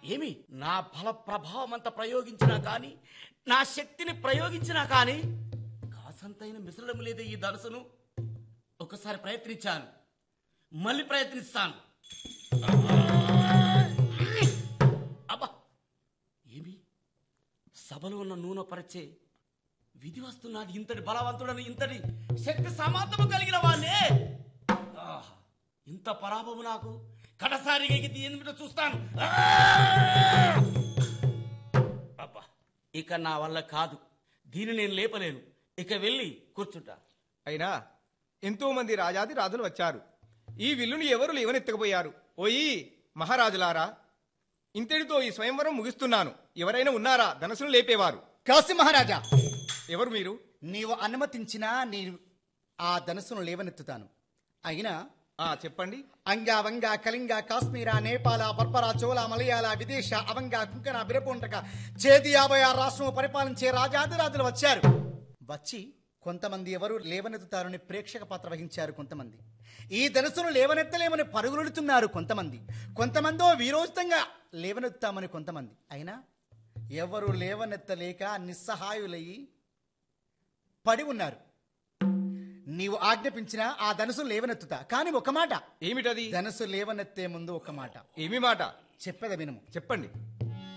ఏమి నా బల ప్రభావం అంత ప్రయోగించినా కానీ నా శక్తిని ప్రయోగించినా కానీ కాసంతైన మిసలడం లేదు ఈ ధనుసును ఒకసారి ప్రయత్నించాను మళ్ళీ ప్రయత్నిస్తాను అబ్బా ఏమి సభలో ఉన్న నూనె పరిచే విధి వస్తున్నది ఇంతటి బలవంతుడని ఇంతటి శక్తి సమాంతము కలిగిన వాణ్ణే ఆహా, ఇంత పరాభము నాకు కడసారిగా ఇది ఎందుకు చూస్తాను ఆ! అబ్బా ఇక నా వల్ల కాదు దీన్ని నేను లేపలేను ఇక వెళ్ళి కూర్చుంటా అయినా ఎంతో మంది రాజాది రాజులు వచ్చారు ఈ విల్లుని ఎవరు లేవనెత్తకపోయారు ఓయి మహారాజులారా ఇంతటితో ఈ స్వయంవరం ముగిస్తున్నాను ఎవరైనా ఉన్నారా ధనసును లేపేవారు కాశీ మహారాజా ఎవరు మీరు నీవు అనుమతించినా నేను ఆ ధనుసును లేవనెత్తుతాను అయినా ఆ చెప్పండి అంగ వంగ కళింగ కాశ్మీర నేపాల బర్బర చోళ మలయాళ విదేశ అవంగ కుంకణ బిరపుంటక చేతి యాభై ఆరు రాష్ట్రం పరిపాలించే రాజాదిరాజులు వచ్చారు వచ్చి కొంతమంది ఎవరు లేవనెత్తుతారని ప్రేక్షక పాత్ర వహించారు కొంతమంది ఈ ధనుసును లేవనెత్తలేమని పరుగులుడుతున్నారు కొంతమంది కొంతమందో వీరోచితంగా లేవనెత్తుతామని కొంతమంది అయినా ఎవరు లేవనెత్తలేక నిస్సహాయులయ్యి పడి ఉన్నారు నీవు ఆజ్ఞాపించిన ఆ ధనుసు లేవనెత్తుతా కానీ ఒక మాట ఏమిటది ధనుసు లేవనెత్తే ముందు ఒక మాట ఏమి మాట చెప్పేద వినుము చెప్పండి